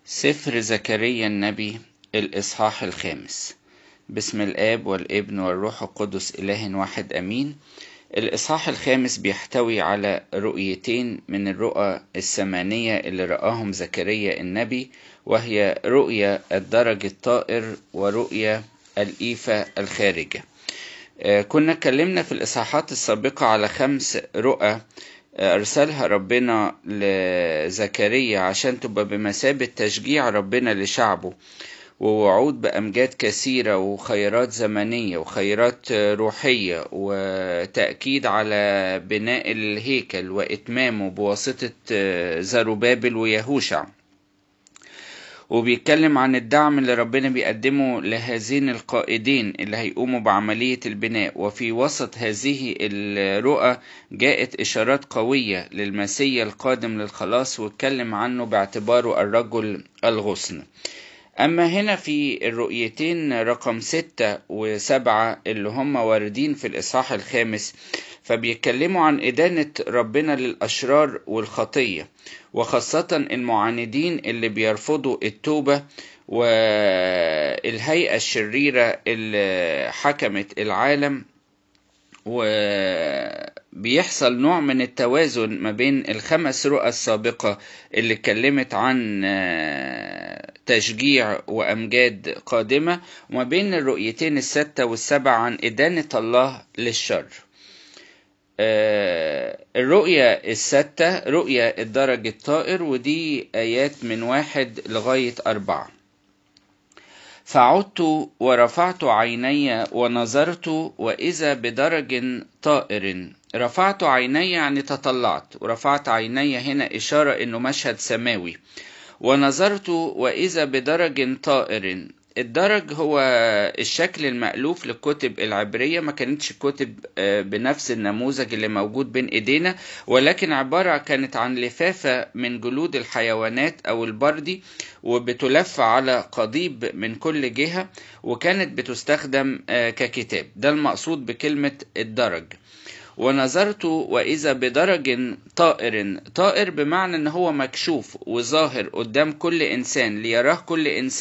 سفر زكريا النبي الإصحاح الخامس بسم الآب والابن والروح القدس إله واحد أمين الإصحاح الخامس بيحتوي على رؤيتين من الرؤى الثمانية اللي رآهم زكريا النبي وهي رؤيا الدرج الطائر ورؤيا الإيفة الخارجة كنا اتكلمنا في الإصحاحات السابقة على خمس رؤى أرسلها ربنا لزكريا عشان تبقى بمثابة تشجيع ربنا لشعبه ووعود بأمجاد كثيرة وخيرات زمنية وخيرات روحية وتأكيد على بناء الهيكل وإتمامه بواسطة زروبابل ويهوشع وبيتكلم عن الدعم اللي ربنا بيقدمه لهذين القائدين اللي هيقوموا بعملية البناء وفي وسط هذه الرؤى جاءت إشارات قوية للمسيا القادم للخلاص واتكلم عنه باعتباره الرجل الغصن أما هنا في الرؤيتين رقم ستة وسبعة اللي هم واردين في الإصحاح الخامس فبيتكلموا عن إدانة ربنا للأشرار والخطية وخاصة المعاندين اللي بيرفضوا التوبة والهيئة الشريرة اللي حكمت العالم وبيحصل نوع من التوازن ما بين الخمس رؤى السابقة اللي اتكلمت عن تشجيع وأمجاد قادمة وما بين الرؤيتين الستة والسبعة عن إدانة الله للشر الرؤية الستة رؤية الدرج الطائر ودي آيات من واحد لغاية أربعة فعدت ورفعت عيني ونظرت وإذا بدرج طائر رفعت عيني يعني تطلعت ورفعت عيني هنا إشارة إنه مشهد سماوي ونظرت وإذا بدرج طائر الدرج هو الشكل المألوف للكتب العبرية ما كانتش كتب بنفس النموذج اللي موجود بين ايدينا ولكن عبارة كانت عن لفافة من جلود الحيوانات او البردي وبتلف على قضيب من كل جهة وكانت بتستخدم ككتاب ده المقصود بكلمة الدرج ونظرت وإذا بدرج طائر طائر بمعنى ان هو مكشوف وظاهر قدام كل انسان ليراه كل انسان